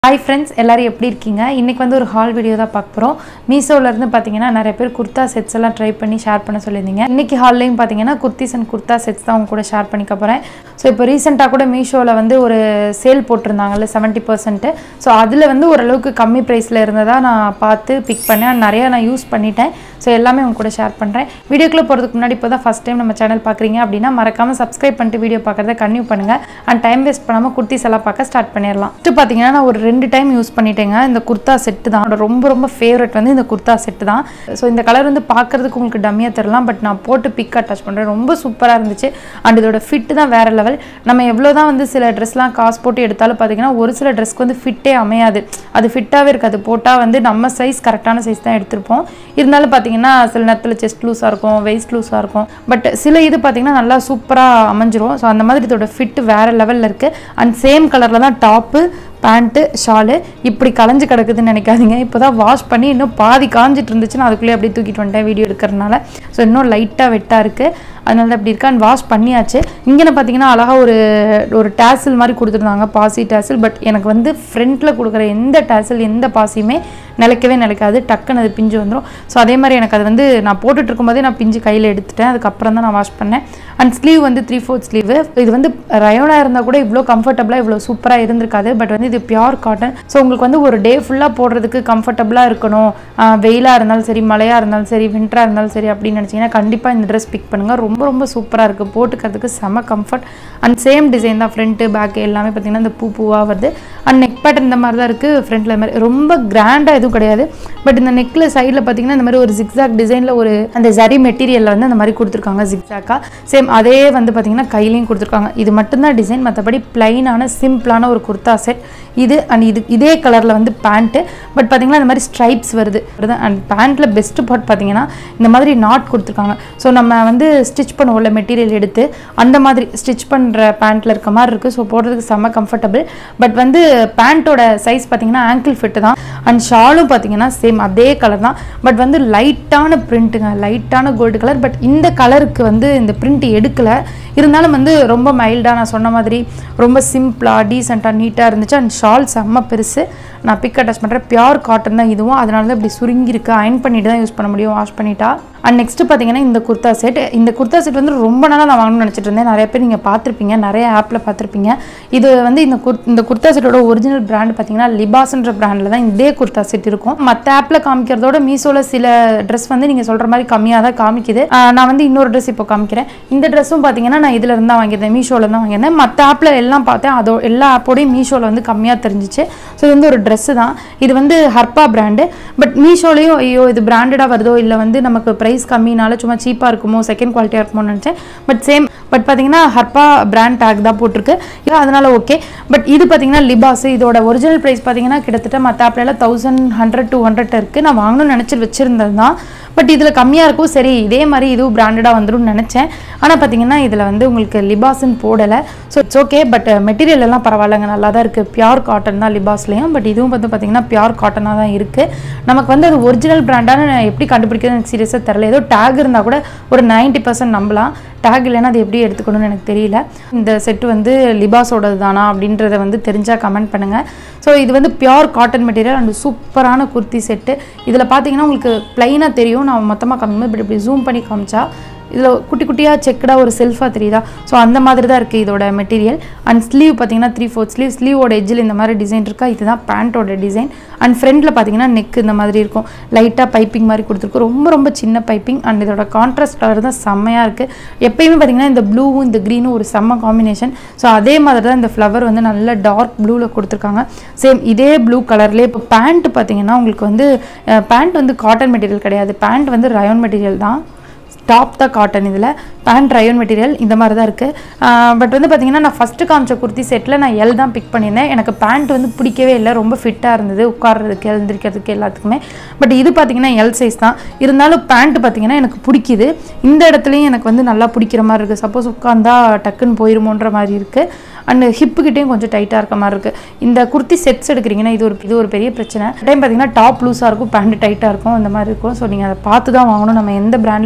hi friends எல்லாரும் எப்படி இருக்கீங்க இன்றைக்கி வந்து ஒரு ஹால் வீடியோ தான் பார்க்க போகிறோம் மீஷோலேருந்து பார்த்தீங்கன்னா நிறைய பேர் குர்தா செட்ஸ் எல்லாம் ட்ரை பண்ணி ஷேர் பண்ண சொல்லியிருந்தீங்க இன்றைக்கி ஹால்லையும் பார்த்தீங்கன்னா குர்த்திஸ் அண்ட் குர்தா செட்ஸ் தான் உங்க கூட ஷேர் பண்ணிக்க போகிறேன் ஸோ இப்போ ரீசெண்டாக கூட மீஷோவில் வந்து ஒரு சேல் போட்டிருந்தாங்கல்ல செவன்ட்டி பர்சன்ட்டு ஸோ அதில் வந்து ஓரளவுக்கு கம்மி ப்ரைஸில் இருந்ததா நான் பார்த்து பிக் பண்ணேன் நிறையா நான் யூஸ் பண்ணிட்டேன் ஸோ எல்லாமே உங்க கூட ஷேர் பண்ணுறேன் வீடியோக்குள்ளே போகிறதுக்கு முன்னாடி இப்போ தான் ஃபஸ்ட் டைம் நம்ம சேனல் பார்க்குறீங்க அப்படின்னா மறக்காமல் சப்ஸ்கிரைப் பண்ணிட்டு வீடியோ பார்க்குறத கன்டினியூ பண்ணுங்கள் அண்ட் டைம் வேஸ்ட் பண்ணாமல் குர்த்திஸ் எல்லாம் பார்க்க ஸ்டார்ட் பண்ணிடலாம் ஃபஸ்ட்டு பார்த்தீங்கன்னா நான் ஒரு ரெண்டு டைம் யூஸ் பண்ணிட்டேங்க இந்த குர்தா செட்டு தான் என்னோட ரொம்ப ரொம்ப ஃபேவரட் வந்து இந்த குர்தா செட்டு தான் ஸோ இந்த கலர் வந்து பார்க்குறதுக்கு உங்களுக்கு டம்மியாக தரலாம் பட் நான் போட்டு பிக் அட்டாச் பண்ணுறேன் ரொம்ப சூப்பராக இருந்துச்சு அண்ட் இதோட ஃபிட்டு தான் வேறு லெவல் நம்ம எவ்வளோ தான் வந்து சில ட்ரெஸ்லாம் காசு போட்டு எடுத்தாலும் பார்த்தீங்கன்னா ஒரு சில ட்ரெஸ்க்கு வந்து ஃபிட்டே அமையாது அது ஃபிட்டாகவே இருக்காது போட்டால் வந்து நம்ம சைஸ் கரெக்டான சைஸ் தான் எடுத்திருப்போம் இருந்தாலும் பார்த்தீங்கன்னா சில நேரத்தில் செஸ்ட் லூஸாக இருக்கும் வெயிஸ்ட் லூஸாக இருக்கும் பட் சில இது பார்த்தீங்கன்னா நல்லா சூப்பராக அமைஞ்சிரும் ஸோ அந்த மாதிரி இதோட ஃபிட் வேறு லெவலில் இருக்குது அண்ட் சேம் கலரில் தான் டாப்பு பேண்ட்டு ஷாலு இப்படி கலைஞ்சு கிடக்குதுன்னு நினைக்காதீங்க இப்போ தான் வாஷ் பண்ணி இன்னும் பாதி காஞ்சிட்டு இருந்துச்சுன்னா அதுக்குள்ளேயே அப்படியே தூக்கிட்டு வந்துட்டேன் வீடியோ எடுக்கிறதுனால ஸோ இன்னும் லைட்டாக வெட்டாக இருக்குது அதனால தான் அப்படி இருக்கு அண்ட் வாஷ் பண்ணியாச்சு இங்கே பார்த்தீங்கன்னா அழகாக ஒரு ஒரு டேசில் மாதிரி கொடுத்துருந்தாங்க பாசி டேசில் பட் எனக்கு வந்து ஃப்ரண்ட்டில் கொடுக்குற எந்த டேசில் எந்த பாசியுமே நிலைக்கவே நிலைக்காது டக்குன்னு அது பிஞ்சு வந்துடும் ஸோ அதே மாதிரி எனக்கு அது வந்து நான் போட்டுட்டு இருக்கும்போதே நான் பிஞ்சு கையில் எடுத்துட்டேன் அதுக்கப்புறம் தான் நான் வாஷ் பண்ணேன் அண்ட் ஸ்லீவ் வந்து த்ரீ ஃபோர்த் ஸ்லீவ் இது வந்து ரயோனாக இருந்தால் கூட இவ்வளோ கம்ஃபர்டபுளாக இவ்வளோ சூப்பராக இருந்திருக்காது பட் வந்து இது பியூர் காட்டன் ஸோ உங்களுக்கு வந்து ஒரு டே ஃபுல்லாக போடுறதுக்கு கம்ஃபர்டபுளாக இருக்கணும் வெயிலாக இருந்தாலும் சரி மழையாக இருந்தாலும் சரி வின்டராக இருந்தாலும் சரி அப்படின்னு நினச்சிங்கன்னா கண்டிப்பாக இந்த ட்ரெஸ் பிக் பண்ணுங்கள் ரொம்ப ரொம்ப சூப்பராக இருக்குது போட்டுக்கிறதுக்கு செம கம்ஃபர்ட் அண்ட் சேம் டிசைன் தான் ஃப்ரண்ட்டு பேக்கு எல்லாமே பார்த்தீங்கன்னா இந்த பூ பூவாக வருது அண்ட் நெக் பேட்டர்ன் இந்த மாதிரி தான் இருக்குது ஃப்ரண்ட்டில் மாதிரி ரொம்ப கிராண்டாக எதுவும் கிடையாது பட் இந்த நெக்கில் சைடில் பார்த்தீங்கன்னா இந்த மாதிரி ஒரு ஜிக்ஸாக் டிசைனில் ஒரு அந்த ஜரி மெட்டீரியலில் வந்து அந்த மாதிரி கொடுத்துருக்காங்க ஜிக்ஸாக்காக சேம் அதே வந்து பார்த்தீங்கன்னா கையிலையும் கொடுத்துருக்காங்க இது மட்டும்தான் டிசைன் மற்றபடி பிளைனான சிம்பிளான ஒரு குர்தா செட் இது அண்ட் இது இதே கலரில் வந்து பேண்ட்டு பட் பார்த்தீங்கன்னா இந்த மாதிரி ஸ்ட்ரைப்ஸ் வருது அண்ட் பேண்ட்டில் பெஸ்ட்டு பார்ட் பார்த்தீங்கன்னா இந்த மாதிரி நாட் கொடுத்துருக்காங்க ஸோ நம்ம வந்து ஸ்டிச் பண்ணுவோம்ல மெட்டீரியல் எடுத்து அந்த மாதிரி ஸ்டிச் பண்ணுற பேண்ட்டில் இருக்க மாதிரி இருக்குது ஸோ போடுறதுக்கு செம்ம கம்ஃபர்டபுள் பட் வந்து பேண்ட்டோட சைஸ் பார்த்தீங்கன்னா ஆங்கிள் ஃபிட்டு தான் அண்ட் ஷாலும் பார்த்தீங்கன்னா சேம் அதே கலர் தான் பட் வந்து லைட்டான பிரிண்ட்டுங்க லைட்டான கோல்டு கலர் பட் இந்த கலருக்கு வந்து இந்த பிரிண்ட் எடுக்கலை இருந்தாலும் வந்து ரொம்ப மைல்டாக நான் சொன்ன மாதிரி ரொம்ப சிம்பிளாக டீசெண்டாக நீட்டாக இருந்துச்சு அண்ட் ஷால் செம்ம பெருசு நான் பிக் அட்டாச் பண்ணுறேன் பியூர் காட்டன் தான் இதுவும் அதனால தான் இப்படி சுருங்கி இருக்கு அயன் பண்ணிட்டு தான் யூஸ் பண்ண முடியும் வாஷ் பண்ணிட்டா அண்ட் நெக்ஸ்ட் பார்த்தீங்கன்னா இந்த குர்தா செட் இந்த குர்தா செட் வந்து ரொம்ப நாளாக நான் வாங்கணும்னு நினச்சிட்டு இருந்தேன் நிறைய பேர் நீங்கள் பார்த்துருப்பீங்க நிறைய ஆப்பில் பார்த்துருப்பீங்க இது வந்து இந்த குர் இந்த குர்தா செட்டோட ஒரிஜினல் பிராண்ட் பார்த்தீங்கன்னா லிபாஸ்ன்ற பிராண்டில் தான் இதே குர்தா செட் இருக்கும் மற்ற ஆப்பில் காமிக்கிறதோட மீஷோவில் சில ட்ரெஸ் வந்து நீங்கள் சொல்கிற மாதிரி கம்மியாக தான் காமிக்குது ஆஹ் நான் வந்து இன்னொரு ட்ரெஸ் இப்போ காமிக்கிறேன் இந்த ட்ரெஸ்ஸும் பார்த்தீங்கன்னா நான் இதில் இருந்தால் வாங்கியிருந்தேன் மீஷோவில் தான் வாங்கியிருந்தேன் மற்ற ஆப்பில் எல்லாம் பார்த்தேன் அதோ எல்லா ஆப்போடையும் மீஷோவில் வந்து கம்மியாக தெரிஞ்சிச்சு ஸோ இது வந்து ஒரு ட்ரெஸ்ஸு தான் இது வந்து ஹர்பா பிராண்டு பட் மீஷோலையும் ஐயோ இது பிராண்டடாக வருதோ இல்லை வந்து நமக்கு ப்ரைஸ் கம்மினால சும்மா சீப்பாக இருக்குமோ செகண்ட் குவாலிட்டியாக இருக்குமோன்னு நினச்சேன் பட் சேம் பட் பார்த்தீங்கன்னா ஹர்பா பிராண்ட் டேக் தான் போட்டிருக்கு இது அதனால ஓகே பட் இது பார்த்தீங்கன்னா லிபாஸ் இதோட ஒரிஜினல் ப்ரைஸ் பார்த்தீங்கன்னா கிட்டத்தட்ட மற்ற ஆப்லாம் தௌசண்ட் ஹண்ட்ரட் டூ ஹண்ட்ரட் இருக்குது நான் வாங்கணும்னு நினச்சி வச்சுருந்தது தான் பட் இதில் கம்மியாக இருக்கும் சரி இதே மாதிரி இதுவும் பிராண்டடாக வந்துரும்னு நினச்சேன் ஆனால் பார்த்தீங்கன்னா இதில் வந்து உங்களுக்கு லிபாஸ்ன்னு போடலை so it's okay but material எல்லாம் பரவாயில்லைங்க நல்லா தான் இருக்குது பியூர் காட்டன் தான் லிபாஸ்லேயும் பட் இதுவும் வந்து பார்த்தீங்கன்னா பியூர் காட்டனாக தான் இருக்குது நமக்கு வந்து அது ஒரிஜினல் பிராண்டான எப்படி கண்டுபிடிக்கிறது எனக்கு சீரியஸாக தெரில ஏதோ டேக் இருந்தால் கூட ஒரு நைன்ட்டி பர்சன்ட் நம்பலாம் டேக் இல்லைன்னா அது எப்படி எடுத்துக்கணும்னு எனக்கு தெரியல இந்த செட்டு வந்து லிபாஸோடது தானா அப்படின்றத வந்து தெரிஞ்சால் கமெண்ட் பண்ணுங்கள் ஸோ இது வந்து பியோர் காட்டன் மெட்டீரியல் அண்ட் சூப்பரான குர்த்தி செட்டு இதில் பார்த்தீங்கன்னா உங்களுக்கு ப்ளைனாக தெரியும் நான் மொத்தமாக காமிக்கும்போது இப்படி இப்படி ஜூம் பண்ணி காமிச்சா இதில் குட்டி குட்டியாக செக்கடாக ஒரு செல்ஃபாக தெரியுதா ஸோ அந்த மாதிரி தான் இருக்குது இதோட மெட்டீரியல் அண்ட் ஸ்லீவ் பார்த்தீங்கன்னா த்ரீ ஃபோர்த் ஸ்லீவ் ஸ்லீவோட எஜ்ஜில் இந்த மாதிரி டிசைன் இருக்கா இதுதான் பேண்ட்டோட டிசைன் அண்ட் ஃப்ரண்ட்டில் பார்த்தீங்கன்னா நெக் இந்த மாதிரி இருக்கும் லைட்டாக பைப்பிங் மாதிரி கொடுத்துருக்கு ரொம்ப ரொம்ப சின்ன பைப்பிங் அண்ட் இதோட கான்ட்ராஸ்ட் கலர் தான் செம்மையாக இருக்குது எப்பயுமே பார்த்தீங்கன்னா இந்த ப்ளூவும் இந்த க்ரீனும் ஒரு செம்ம காம்பினேஷன் ஸோ அதே மாதிரி தான் இந்த ஃப்ளவர் வந்து நல்ல டார்க் ப்ளூவில் கொடுத்துருக்காங்க சேம் இதே ப்ளூ கலர்லேயே இப்போ பேண்ட் பார்த்தீங்கன்னா உங்களுக்கு வந்து பேண்ட் வந்து காட்டன் மெட்டீரியல் கிடையாது பேண்ட் வந்து ரயோன் மெட்டீரியல் தான் டாப் தான் காட்டன் இதில் பேண்ட் ரயோன் மெட்டீரியல் இந்த மாதிரி தான் இருக்குது பட் வந்து பார்த்தீங்கன்னா நான் ஃபஸ்ட்டு காமிச்ச குர்த்தி செட்டில் நான் எல் தான் பிக் பண்ணியிருந்தேன் எனக்கு பேண்ட் வந்து பிடிக்கவே இல்லை ரொம்ப ஃபிட்டாக இருந்தது உட்கார்றதுக்கு எழுந்திரிக்கிறதுக்கு எல்லாத்துக்குமே பட் இது பார்த்தீங்கன்னா எல் சைஸ் தான் இருந்தாலும் பேண்ட் பார்த்தீங்கன்னா எனக்கு பிடிக்குது இந்த இடத்துலையும் எனக்கு வந்து நல்லா பிடிக்கிற மாதிரி இருக்குது சப்போஸ் உட்காந்தா டக்குன்னு போயிருமோன்ற மாதிரி இருக்குது அண்ட் ஹிப்புக்கிட்டேயும் கொஞ்சம் டைட்டாக இருக்க மாதிரி இருக்குது இந்த குர்த்தி செட்ஸ் எடுக்கிறீங்கன்னா இது ஒரு இது ஒரு பெரிய பிரச்சனை டைம் பார்த்தீங்கன்னா டாப் லூஸாக இருக்கும் பேண்ட் டைட்டாக இருக்கும் அந்த மாதிரி இருக்கும் ஸோ நீங்கள் அதை பார்த்து தான் வாங்கணும் நம்ம எந்த பிராண்டில் எந்த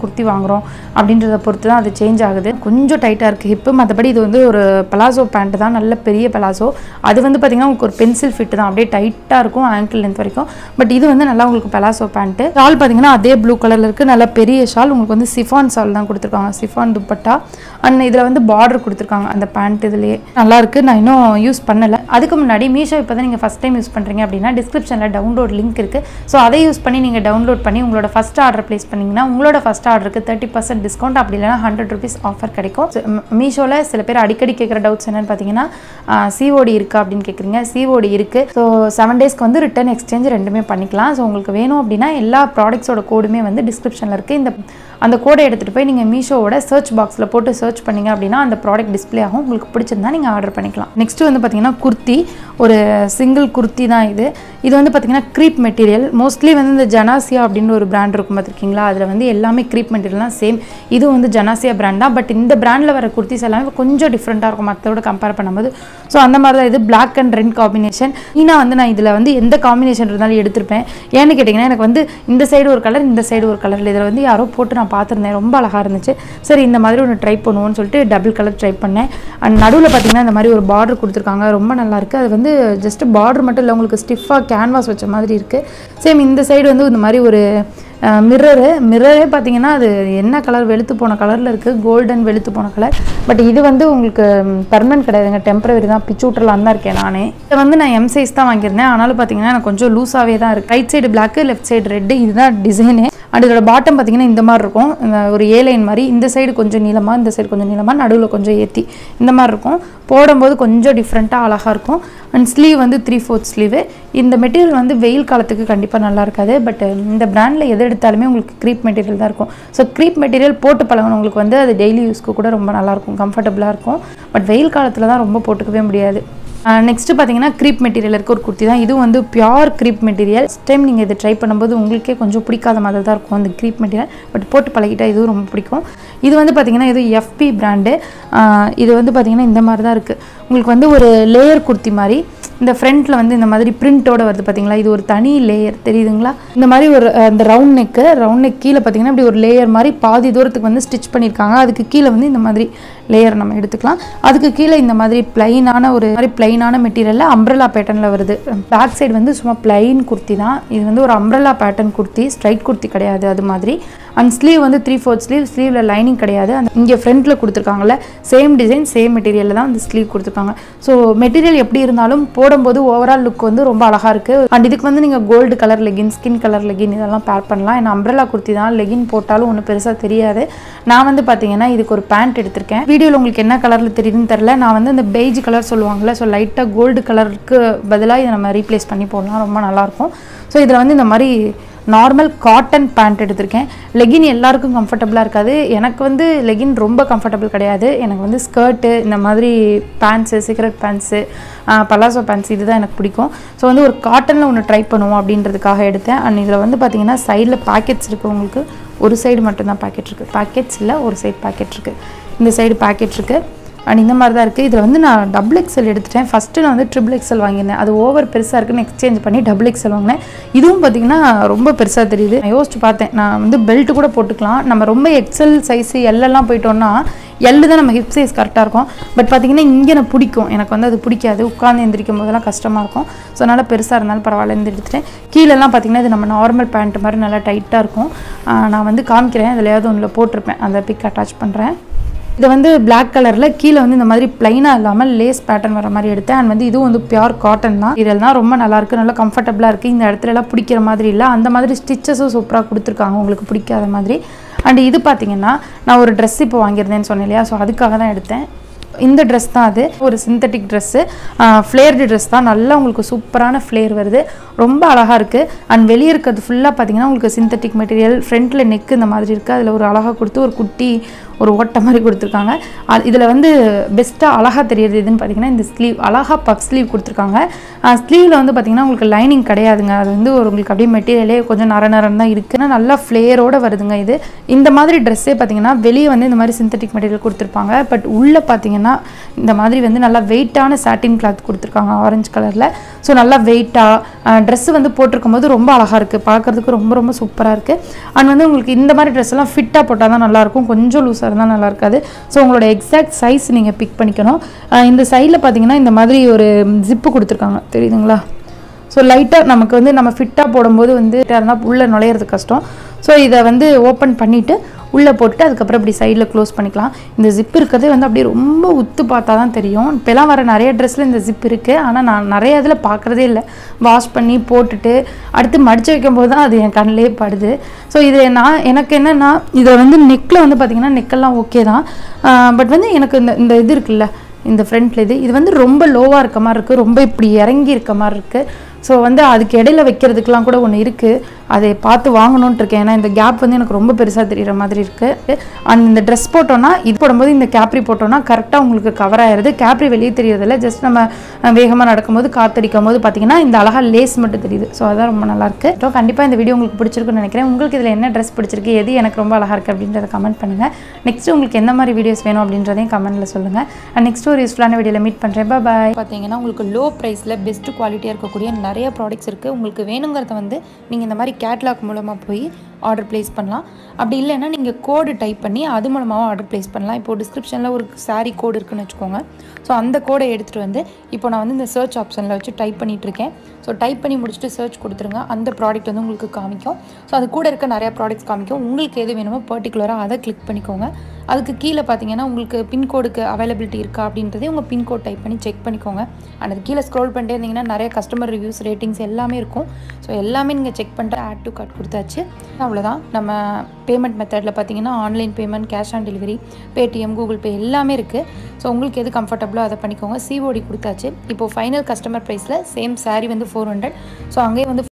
குர்த்தி வாங்குறோம் அப்படின்றத பொறுத்து தான் அது சேஞ்ச் ஆகுது கொஞ்சம் டைட்டாக இருக்குது ஹிப்பு மற்றபடி இது வந்து ஒரு பலாசோ பேண்ட் தான் நல்ல பெரிய பலாசோ அது வந்து பார்த்திங்கன்னா உங்களுக்கு ஒரு பென்சில் ஃபிட் தான் அப்படியே டைட்டாக இருக்கும் ஆங்கிள் லென்த் வரைக்கும் பட் இது வந்து நல்லா உங்களுக்கு பலாசோ பேண்ட்டு ஷால் பார்த்தீங்கன்னா அதே ப்ளூ கலரில் இருக்குது நல்ல பெரிய ஷால் உங்களுக்கு வந்து சிஃபான் ஷால் தான் கொடுத்துருக்காங்க சிஃபான் துப்பட்டா அண்ட் இதில் வந்து பார்டர் கொடுத்துருக்காங்க அந்த பேண்ட் இதுலேயே நல்லா இருக்கு நான் இன்னும் யூஸ் பண்ணலை அதுக்கு முன்னாடி மீஷோ இப்போ தான் நீங்கள் ஃபஸ்ட் டைம் யூஸ் பண்ணுறீங்க அப்படின்னா டிஸ்கிரிப்ஷனில் டவுன்லோட் லிங்க் இருக்குது ஸோ அதை யூஸ் பண்ணி நீங்கள் டவுன்லோட் பண்ணி உங்களோட ஃபஸ்ட் ஆர்டர் ப்ளேஸ் பண்ணிங்கன்னா உங்களோட ஃபஸ்ட் ஆர்டருக்கு தேர்ட்டி பர்சன்ட் டிஸ்கவுண்ட் அப்படி இல்லைனா ஹண்ட்ரட் ருபீஸ் ஆஃபர் கிடைக்கும் மீஷோவில் சில பேர் அடிக்கடி கேட்குற டவுட்ஸ் என்னன்னு பார்த்தீங்கன்னா சிஓடி இருக்கா அப்படின்னு கேட்குறீங்க சிஓடி இருக்குது ஸோ செவன் டேஸ்க்கு வந்து ரிட்டர்ன் எக்ஸ்சேஞ்ச் ரெண்டுமே பண்ணிக்கலாம் ஸோ உங்களுக்கு வேணும் அப்படின்னா எல்லா ப்ராடக்ட்ஸோட கோடுமே வந்து டிஸ்கிரிப்ஷனில் இருக்குது இந்த அந்த கோடை எடுத்துகிட்டு போய் நீங்கள் மீஷோவோட சர்ச் பாக்ஸில் போட்டு சர்ச் பண்ணீங்க அப்படின்னா அந்த ப்ராடக்ட் டிஸ்ப்ளே ஆகும் உங்களுக்கு பிடிச்சிருந்தா நீங்கள் ஆர்டர் பண்ணிக்கலாம் நெக்ஸ்ட் வந்து பார்த்தீங்கன்னா குர்த்தி ஒரு சிங்கிள் குர்த்தி தான் இது இது வந்து பார்த்தீங்கன்னா க்ரீப் மெட்டீரியல் மோஸ்ட்லி வந்து இந்த ஜனாசியா அப்படின்னு ஒரு பிராண்ட் இருக்கும் பார்த்துருக்கீங்களா அதில் வந்து எல்லாமே க்ரீப் மெட்டீரியல் தான் சேம் இது வந்து ஜனாசியா பிராண்ட் தான் பட் இந்த பிராண்டில் வர குர்த்திஸ் எல்லாமே கொஞ்சம் டிஃப்ரெண்ட்டாக இருக்கும் மற்றோட கம்பேர் பண்ணும்போது ஸோ அந்த மாதிரி தான் இது பிளாக் அண்ட் ரெட் காம்பினேஷன் ஈனா வந்து நான் இதில் வந்து எந்த காம்பினேஷன் இருந்தாலும் எடுத்திருப்பேன் ஏன்னு கேட்டிங்கன்னா எனக்கு வந்து இந்த சைடு ஒரு கலர் இந்த சைடு ஒரு கலர் இதில் வந்து யாரோ போட்டு நான் பார்த்துருந்தேன் ரொம்ப அழகாக இருந்துச்சு சரி இந்த மாதிரி ஒன்று ட்ரை பண்ணுவோம்னு சொல்லிட்டு டபுள் கலர் ட்ரை பண்ணேன் அண்ட் நடுவில் பார்த்தீங்கன்னா இந்த மாதிரி ஒரு பார்டர் கொடுத்துருக்காங்க ரொம்ப நல்லா இருக்குது அது வந்து ஜஸ்ட் பார்டர் மட்டும் இல்லை உங்களுக்கு ஸ்டிஃபாக கேன்வாஸ் வச்ச மாதிரி இருக்குது சேம் இந்த சைடு வந்து இந்த மாதிரி ஒரு மிரரு மிரரே பார்த்தீங்கன்னா அது என்ன கலர் வெளுத்து போன கலரில் இருக்குது கோல்டன் வெளுத்து போன கலர் பட் இது வந்து உங்களுக்கு பர்மனன்ட் கிடையாதுங்க டெம்பரவரி தான் பிச்சு விட்றலாம் தான் இருக்கேன் நானே இதை வந்து நான் எம் சைஸ் தான் வாங்கியிருந்தேன் ஆனாலும் பார்த்தீங்கன்னா எனக்கு கொஞ்சம் லூஸாகவே தான் இருக்குது right side black left side red இதுதான் டிசைனே அண்ட் இதோட பாட்டம் பார்த்தீங்கன்னா இந்த மாதிரி இருக்கும் இந்த ஒரு ஏ லைன் மாதிரி இந்த சைடு கொஞ்சம் நீளமாக இந்த சைடு கொஞ்சம் நீளமாக நடுவில் கொஞ்சம் ஏற்றி இந்த மாதிரி இருக்கும் போடும்போது கொஞ்சம் டிஃப்ரெண்ட்டாக அழகாக இருக்கும் அண்ட் ஸ்லீவ் வந்து த்ரீ ஃபோர்த் ஸ்லீவு இந்த மெட்டீரியல் வந்து வெயில் காலத்துக்கு கண்டிப்பாக நல்லா இருக்காது பட் இந்த பிராண்டில் எது எடுத்தாலுமே உங்களுக்கு க்ரீப் மெட்டீரியல் தான் இருக்கும் ஸோ க்ரீப் மெட்டீரியல் போட்டு பழகினவங்களுக்கு வந்து அது டெய்லி யூஸ்க்கு கூட ரொம்ப நல்லாயிருக்கும் கம்ஃபர்டபுளாக இருக்கும் பட் வெயில் காலத்தில் தான் ரொம்ப போட்டுக்கவே முடியாது நெக்ஸ்ட் பார்த்தீங்கன்னா க்ரீப் மெட்டீரியல் இருக்க ஒரு குர்த்தி தான் இதுவும் வந்து பியூர் க்ரீப் மெட்டீரியல் டைம் நீங்கள் இதை ட்ரை பண்ணும்போது உங்களுக்கே கொஞ்சம் பிடிக்காத மாதிரி தான் இருக்கும் அந்த க்ரீப் மெட்டீரியல் பட் போட்டு பழகிட்டா இதுவும் ரொம்ப பிடிக்கும் இது வந்து பார்த்தீங்கன்னா இது எஃப்பி பிராண்டு இது வந்து பார்த்தீங்கன்னா இந்த மாதிரி தான் இருக்குது உங்களுக்கு வந்து ஒரு லேயர் குர்த்தி மாதிரி இந்த ஃப்ரண்ட்டில் வந்து இந்த மாதிரி பிரிண்ட்டோட வருது பார்த்தீங்களா இது ஒரு தனி லேயர் தெரியுதுங்களா இந்த மாதிரி ஒரு அஹ், இந்த ரவுண்ட் நெக்கு ரவுண்ட் நெக் கீழே பார்த்தீங்கன்னா இப்படி ஒரு லேயர் மாதிரி பாதி தூரத்துக்கு வந்து ஸ்டிச் பண்ணியிருக்காங்க அதுக்கு கீழே வந்து இந்த மாதிரி லேயர் நம்ம எடுத்துக்கலாம் அதுக்கு கீழே இந்த மாதிரி பிளைனான ஒரு மாதிரி பிளைனான மெட்டீரியலில் அம்ப்ரலா பேட்டர்னில் வருது பேக் சைடு வந்து சும்மா பிளைன் குர்த்தி தான் இது வந்து ஒரு umbrella pattern kurti straight kurti கிடையாது அது மாதிரி அண்ட் ஸ்லீவ் வந்து த்ரீ ஃபோர்த் ஸ்லீவ் ஸ்லீவில் லைனிங் கிடையாது அந்த இங்கே ஃப்ரண்ட்டில் கொடுத்துருக்காங்கல்ல சேம் டிசைன் சேம் மெட்டீரியலில் தான் அந்த ஸ்லீவ் கொடுத்துருக்காங்க ஸோ மெட்டீரியல் எப்படி இருந்தாலும் போடும்போது ஓவரால் லுக் வந்து ரொம்ப அழகாக இருக்குது அண்ட் இதுக்கு வந்து நீங்கள் gold colour legging skin colour legging இதெல்லாம் பேர் பண்ணலாம் ஏன்னா அம்ப்ரலா குர்த்தி தான் லெகின் போட்டாலும் ஒன்றும் பெருசாக தெரியாது நான் வந்து பார்த்தீங்கன்னா இதுக்கு ஒரு பேண்ட் எடுத்திருக்கேன் வீடியோவில் உங்களுக்கு என்ன கலரில் தெரியுதுன்னு தெரில நான் வந்து அந்த பெய்ஜ் கலர் சொல்லுவாங்கல்ல ஸோ லைட்டாக கோல்டு கலருக்கு பதிலாக இதை நம்ம ரீப்ளேஸ் பண்ணி போடலாம் ரொம்ப நல்லாயிருக்கும் ஸோ இதில் வந்து இந்த மாதிரி நார்மல் காட்டன் பேண்ட் எடுத்திருக்கேன் லெகின் எல்லாருக்கும் கம்ஃபர்டபுளாக இருக்காது எனக்கு வந்து லெகின் ரொம்ப கம்ஃபர்டபுள் கிடையாது எனக்கு வந்து ஸ்கர்ட்டு இந்த மாதிரி pants cigarette pants palazzo pants இதுதான் எனக்கு பிடிக்கும் ஸோ வந்து ஒரு காட்டனில் ஒன்று ட்ரை பண்ணுவோம் அப்படின்றதுக்காக எடுத்தேன் அண்ட் இதில் வந்து பார்த்தீங்கன்னா சைடில் பாக்கெட்ஸ் இருக்குது உங்களுக்கு ஒரு சைடு மட்டும்தான் பாக்கெட் இருக்குது பாக்கெட்ஸ் இல்லை ஒரு சைடு பாக்கெட் இருக்குது இந்த சைடு பாக்கெட் இருக்குது அண்ட் இந்த மாதிரி தான் இருக்குது இதில் வந்து நான் டபுள் எக்ஸல் எடுத்துட்டேன் ஃபஸ்ட்டு நான் வந்து ட்ரிபிள் எக்ஸல் வாங்கியிருந்தேன் அது ஓவர் பெருசாக இருக்குன்னு எக்ஸ்சேஞ்ச் பண்ணி டபுள் எக்ஸல் வாங்கினேன் இதுவும் பார்த்தீங்கன்னா ரொம்ப பெருசாக தெரியுது நான் யோசிச்சு பார்த்தேன் நான் வந்து பெல்ட் கூட போட்டுக்கலாம் நம்ம ரொம்ப எக்ஸல் சைஸு எல்லாம் போயிட்டோம்னா எல்லு தான் நம்ம ஹிப் சைஸ் கரெக்டாக இருக்கும் பட் பார்த்தீங்கன்னா இங்கே எனக்கு பிடிக்கும் எனக்கு வந்து அது பிடிக்காது உட்காந்து எந்திரிக்கும் போதெல்லாம் கஷ்டமாக இருக்கும் ஸோ அதனால் பெருசாக இருந்தாலும் பரவாயில்ல இருந்து எடுத்துட்டேன் கீழெல்லாம் பார்த்தீங்கன்னா இது நம்ம நார்மல் பேண்ட் மாதிரி நல்லா டைட்டாக இருக்கும் ஆஹ் நான் வந்து காமிக்கிறேன் எதுலையாவது ஒன்றில் போட்டிருப்பேன் அந்த பிக் அட்டாச் பண்ணுறேன் இது வந்து Black கலரில் கீழே வந்து இந்த மாதிரி பிளைனாக இல்லாமல் லேஸ் பேட்டர்ன் வர மாதிரி எடுத்தேன் அண்ட் வந்து இதுவும் வந்து பியூர் காட்டன் தான் இதெல்லாம் ரொம்ப நல்லா இருக்கு நல்லா கம்ஃபர்டபுளாக இருக்குது இந்த இடத்துல எல்லாம் பிடிக்கிற மாதிரி இல்லை அந்த மாதிரி ஸ்டிச்சஸும் சூப்பராக கொடுத்துருக்காங்க உங்களுக்கு பிடிக்காத மாதிரி அண்ட் இது பார்த்தீங்கன்னா நான் ஒரு ட்ரெஸ் இப்போ வாங்கியிருந்தேன்னு சொன்னேன் இல்லையா ஸோ அதுக்காக தான் எடுத்தேன் இந்த ட்ரெஸ் தான் அது ஒரு சிந்தட்டிக் ட்ரெஸ்ஸு ஃப்ளேர்டு ட்ரெஸ் தான் நல்லா உங்களுக்கு சூப்பரான ஃப்ளேர் வருது ரொம்ப அழகாக இருக்குது அண்ட் வெளியே இருக்கிறது ஃபுல்லாக பார்த்தீங்கன்னா உங்களுக்கு சிந்தட்டிக் மெட்டீரியல் ஃப்ரண்ட்டில் நெக் இந்த மாதிரி இருக்குது அதில் ஒரு அழகாக கொடுத்து ஒரு குட்டி ஒரு ஓட்டை மாதிரி கொடுத்துருக்காங்க இதில் வந்து பெஸ்ட்டாக அழகாக தெரியுது எதுன்னு பார்த்தீங்கன்னா இந்த ஸ்லீவ் அழகாக பஃப் ஸ்லீவ் கொடுத்துருக்காங்க ஸ்லீவில் வந்து பார்த்தீங்கன்னா உங்களுக்கு லைனிங் கிடையாதுங்க அது வந்து ஒரு உங்களுக்கு அப்படியே மெட்டீரியலே கொஞ்சம் நர நரன் தான் இருக்குன்னா நல்லா ஃப்ளேயரோட வருதுங்க இது இந்த மாதிரி ட்ரெஸ்ஸே பார்த்தீங்கன்னா வெளியே வந்து இந்த மாதிரி சிந்தட்டிக் மெட்டீரியல் கொடுத்துருப்பாங்க பட் உள்ளே பார்த்தீங்கன்னா இந்த மாதிரி வந்து நல்லா வெயிட்டான சாட்டின் கிளாத் கொடுத்துருக்காங்க ஆரஞ்சு கலரில் ஸோ நல்லா வெயிட்டாக ட்ரெஸ்ஸு வந்து போட்டிருக்கும் போது ரொம்ப அழகாக இருக்குது பார்க்குறதுக்கு ரொம்ப ரொம்ப சூப்பராக இருக்குது அண்ட் வந்து உங்களுக்கு இந்த மாதிரி ட்ரெஸ் எல்லாம் ஃபிட்டாக போட்டால் தான் நல்லாயிருக்கும் கொஞ்சம் லூஸாக இருந்தால் நல்லா இருக்காது ஸோ உங்களோட எக்ஸாக்ட் சைஸ் நீங்கள் பிக் பண்ணிக்கணும் அஹ் இந்த சைடில் பார்த்தீங்கன்னா இந்த மாதிரி ஒரு ஜிப்பு கொடுத்துருக்காங்க தெரியுதுங்களா ஸோ லைட்டாக நமக்கு வந்து நம்ம ஃபிட்டாக போடும்போது வந்து இருந்தால் உள்ளே நுழையிறது கஷ்டம் ஸோ இதை வந்து ஓப்பன் பண்ணிவிட்டு உள்ளே போட்டுட்டு அதுக்கப்புறம் இப்படி சைடில் க்ளோஸ் பண்ணிக்கலாம் இந்த ஜிப் இருக்கிறதே வந்து அப்படியே ரொம்ப உத்து பார்த்தா தான் தெரியும் இப்போலாம் வர நிறைய ட்ரெஸ்ஸில் இந்த ஜிப் இருக்குது ஆனால் நான் நிறைய இதில் பார்க்குறதே இல்லை வாஷ் பண்ணி போட்டுட்டு அடுத்து மடித்து வைக்கும்போது தான் அது என் கண்ணிலே படுது ஸோ இது நான் எனக்கு என்னென்னா இதில் வந்து நெக்கில் வந்து பார்த்திங்கன்னா நெக்கெல்லாம் ஓகே தான் பட் வந்து எனக்கு இந்த இந்த இது இருக்குல்ல இந்த ஃப்ரண்ட்ல இது இது வந்து ரொம்ப லோவாக இருக்க மாதிரி இருக்குது ரொம்ப இப்படி இறங்கி இருக்க மாதிரி இருக்குது ஸோ வந்து அதுக்கு இடையில வைக்கிறதுக்கெலாம் கூட ஒன்று இருக்குது அதை பார்த்து வாங்கணுன்ட்டு இருக்கேன் ஏன்னா இந்த கேப் வந்து எனக்கு ரொம்ப பெருசாக தெரிகிற மாதிரி இருக்குது அண்ட் இந்த ட்ரெஸ் போட்டோன்னா இது போடும்போது இந்த கேப்ரி போட்டோன்னா கரெக்டாக உங்களுக்கு கவர் ஆயிடுது கேப்ரி வெளியே தெரியறதில்ல ஜஸ்ட் நம்ம வேகமாக நடக்கும்போது காத்தடிக்கும் போது பார்த்தீங்கன்னா இந்த அழகா லேஸ் மட்டும் தெரியுது ஸோ அதான் ரொம்ப நல்லாயிருக்கு ஸோ கண்டிப்பாக இந்த வீடியோ உங்களுக்கு பிடிச்சிருக்குன்னு நினைக்கிறேன் உங்களுக்கு இதில் என்ன ட்ரெஸ் பிடிச்சிருக்கு எது எனக்கு ரொம்ப அழகாக இருக்குது அப்படின்றத கமெண்ட் பண்ணுங்கள் நெக்ஸ்ட் உங்களுக்கு எந்த மாதிரி வீடியோஸ் வேணும் அப்படின்றதையும் கமெண்ட்டில் சொல்லுங்கள் அண்ட் நெக்ஸ்ட் ஒரு யூஸ்ஃபுல்லான வீடியோவில் மீட் பண்ணுறேன் பாய் பார்த்தீங்கன்னா உங்களுக்கு லோ ப்ரைஸில் பெஸ்ட் குவாலிட்டியாக இருக்கக்கூடிய நிறைய ப்ராடக்ட்ஸ் இருக்குது உங்களுக்கு வேணுங்கிறத வந்து நீங்கள் இந்த மாதிரி கேட்லாக் மூலமாக போய் ஆர்டர் ப்ளேஸ் பண்ணலாம் அப்படி இல்லைன்னா நீங்கள் கோடு டைப் பண்ணி அது மூலமாகவும் ஆர்டர் ப்ளேஸ் பண்ணலாம் இப்போ டிஸ்கிரிப்ஷனில் ஒரு சாரீ கோடு இருக்குன்னு வச்சுக்கோங்க ஸோ அந்த கோடை எடுத்துகிட்டு வந்து இப்போ நான் வந்து இந்த சர்ச் ஆப்ஷனில் வச்சு டைப் பண்ணிட்டு இருக்கேன் ஸோ டைப் பண்ணி முடிச்சுட்டு சர்ச் கொடுத்துருங்க அந்த ப்ராடக்ட் வந்து உங்களுக்கு காமிக்கும் ஸோ அது கூட இருக்க நிறைய ப்ராடக்ட்ஸ் காமிக்கும் உங்களுக்கு எது வேணுமோ பர்டிகுலராக அதை கிளிக் பண்ணிக்கோங்க அதுக்கு கீழே பார்த்தீங்கன்னா உங்களுக்கு பின்கோடுக்கு அவைலபிலிட்டி இருக்கா அப்படின்றதே உங்கள் பின்கோட் டைப் பண்ணி செக் பண்ணிக்கோங்க அண்ட் அது கீழே ஸ்க்ரோல் பண்ணிட்டே இருந்தீங்கன்னா நிறைய கஸ்டமர் ரிவ்யூஸ் ரேட்டிங்ஸ் எல்லாமே இருக்கும் ஸோ எல்லாமே நீங்கள் செக் பண்ணிட்டு ஆட் டு கார்ட் கொடுத்தாச்சு அவ்வளோதான் நம்ம பேமெண்ட் மெத்தடில் பார்த்தீங்கன்னா online payment cash on delivery Paytm Google pay எல்லாமே இருக்குது ஸோ உங்களுக்கு எது கம்ஃபர்டபுளோ அதை பண்ணிக்கோங்க சிஓடி கொடுத்தாச்சு இப்போது ஃபைனல் கஸ்டமர் ப்ரைஸில் சேம் saree வந்து ஃபோர் ஹண்ட்ரட் ஸோ அங்கேயே வந்து